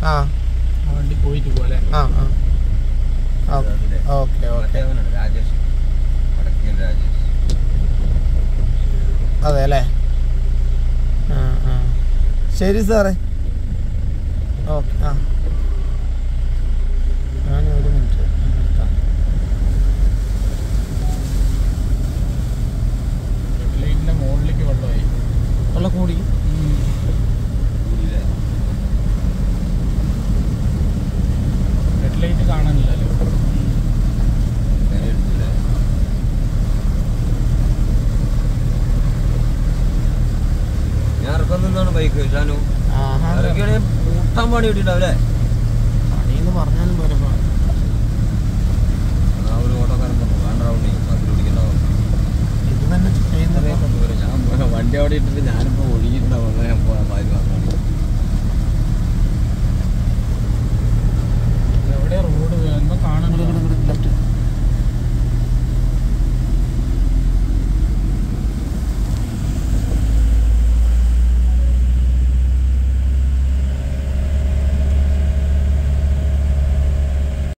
ആ ആ വണ്ടി പോയിട്ട് പോലെ ആ ആ ഓക്കെ ഓക്കെ രാജേഷ് വടക്കൻ രാജേഷ് അതെ അല്ലേ ആ ആ ശരി സാറേ ഓക്കെ ആ ഞാൻ ഒരു മിനിറ്റ് ലൈറ്റിന്റെ മുകളിലേക്ക് വെള്ളമായി ഉള്ള കൂടി റെഡ് ലൈറ്റ് കാണാനില്ലല്ലോ ഞാൻ ഇറക്കം നിന്നാണ് ബൈക്ക് ഷാനു ആഹാ ഇറക്കിയാണെങ്കിൽ കൂട്ടാൻ പണി കിട്ടിണ്ടാവില്ലേ പണിയെന്ന് പറഞ്ഞാലും പോരെ ഇപ്പൊ. ആ ഒരു ഓട്ടോക്കാരൻ പറഞ്ഞു വേണ്ട റൗണ്ടി പത്ത് പിടിക്കണ്ടാവും ഇത് തന്നെ ചെയ്യുന്നത് ഞാൻ വണ്ടി അവിടെ ഇട്ടിട്ട് ഞാനിപ്പോ ഒഴുകിയിട്ടുണ്ടാവും ഞാൻ പോകാൻ